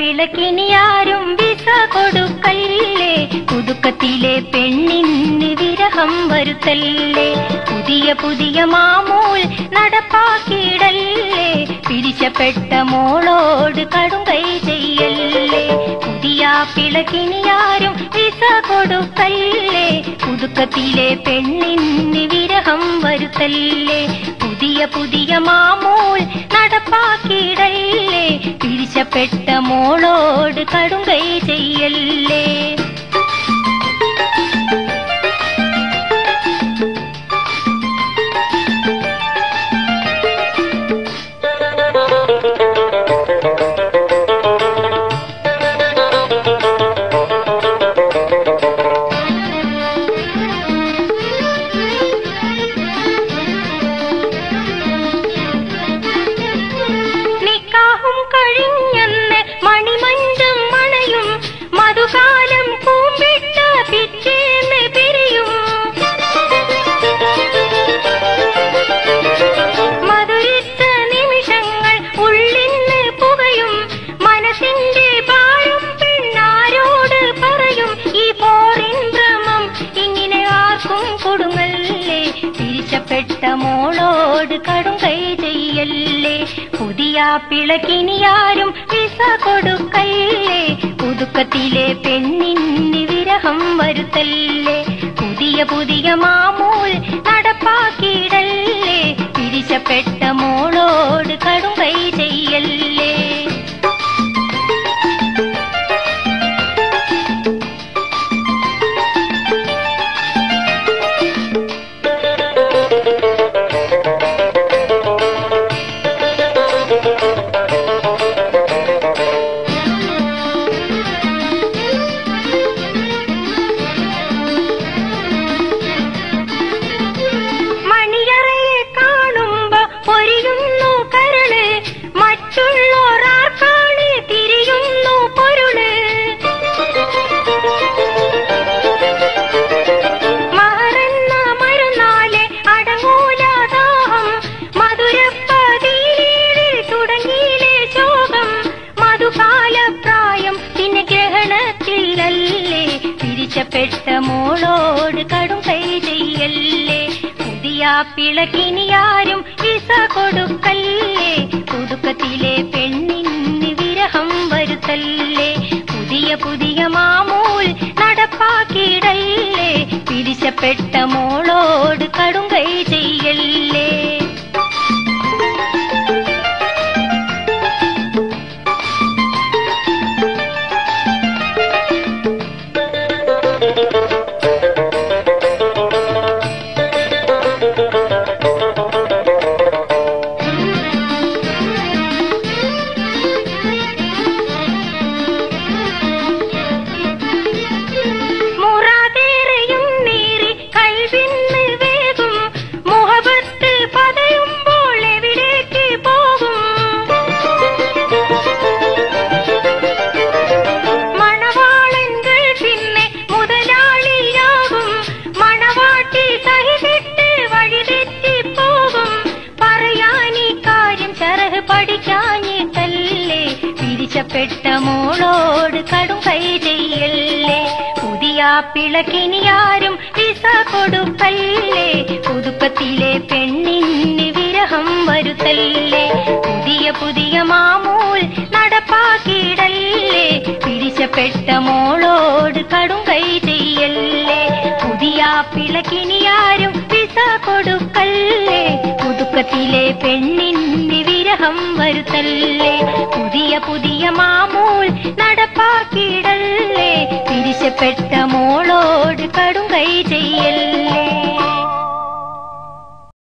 പിളക്കിനിയാരും visa കൊടുക്കല്ലേ പുതുക്കത്തിലെ പെണ്ണിന് വിരഹം വരുത്തല്ലേ പുതിയ പുതിയ മാമൂൽ നടപ്പാക്കിയിടല്ലേ പിരിച്ചപ്പെട്ട മോളോട് കടും കൈ ചെയ്യല്ലേ പുതിയ പിളക്കിനിയാരും വിസ കൊടുക്കല്ലേ പുതുക്കത്തിലെ പെണ്ണിന് വിരഹം വരുത്തല്ലേ പുതിയ പുതിയ മാമൂൽ നടപ്പാക്കിയിടല്ലേ പിരിച്ചപ്പെട്ട മോളോട് കടും കൈ ചെയ്യല്ലേ നിക്കാഹും കഴിഞ്ഞെന്ന് മണിമഞ്ചം മണയും മധുകാലം കൂമ്പിട്ട പിറ്റേന്ന് പിരിയും മധുരിച്ച നിമിഷങ്ങൾ ഉള്ളിന്ന് പുകയും മനസ്സിന്റെ ഭാരം പെണ്ണാരോട് പറയും ഈ പോറിൻ ഭ്രമം ഇങ്ങനെ ആർക്കും കൊടുങ്ങല്ലേ പിരിച്ചപ്പെട്ട മോളോട് കടും കൈ ചെയ്യല്ലേ പുതിയ പിളക്കിനിയാരും വിസ കൊടുക്കല്ലേ പുതുക്കത്തിലെ പെണ്ണിന് വിരഹം വരുത്തല്ലേ പുതിയ പുതിയ മാമൂൽ നടപ്പാക്കിയിടല്ലേ പിരിച്ചപ്പെട്ട മോളോട് കടും കൈ ചെയ്യല്ലേ മണിയറയെ കാണുമ്പോ പൊരിയുന്നു കരള് മറ്റുള്ളോരാർക്കാണ് തിരിയുന്നു പൊരുള് മറന്ന മരുന്നാലെ അടങ്ങൂലാദാഹം മധുരപ്പതിയിൽ തുടങ്ങിയിലെ ശോകം മധുകാലപ്രായം പിന്നെ ഗ്രഹണത്തിലല്ലേ പിരിച്ചപ്പെട്ട മോളോട് കടും കൈ ചെയ്യല്ലേ പുതിയ പിളക്കിനിയാരും വിസ കൊടുക്കല്ലേ പുതുക്കത്തിലെ പെണ്ണിന് വിരഹം വരുത്തല്ലേ പുതിയ പുതിയ മാമൂൽ നടപ്പാക്കിയിടല്ലേ പിരിച്ചപ്പെട്ട മോളോട് കടും കൈ ചെയ്യല്ലേ മുറാതേറെയും നീറി കൽവിന്ന് വേഗം മുഹബത്ത് പതയുമ്പോൾ എവിടേക്ക് പോകും മണവാളൻകൾ പിന്നെ മുതലാളിയാകും മണവാട്ടി സഹിതിട്ട് വഴിതെറ്റി പോകും പറയാൻ ഈ കാര്യം ചരഹ് പഠിക്കാഞ്ഞിട്ടല്ലേ പിരിച്ചപ്പെട്ട മോളോട് കടും കൈ ചെയ്യല്ലേ പുതിയ പിളക്കിനിയാരും വിസ കൊടുക്കല്ലേ പുതുക്കത്തിലെ പെണ്ണിന് വിരഹം വരുത്തല്ലേ പുതിയ പുതിയ മാമൂൽ നടപ്പാക്കിയിടല്ലേ പിരിച്ചപ്പെട്ട മോളോട് കടും കൈ ചെയ്യല്ലേ പുതിയ പിളക്കിനിയാരും വിസ കൊടുക്കല്ലേ പുതുക്കത്തിലെ പെണ്ണിന് വിരഹം വരുത്തല്ലേ പുതിയ പുതിയ മാമൂൽ നടപ്പാക്കിയിടല്ലേ പിരിച്ചപ്പെട്ട മോളോട് കടും കൈ ചെയ്യല്ലേ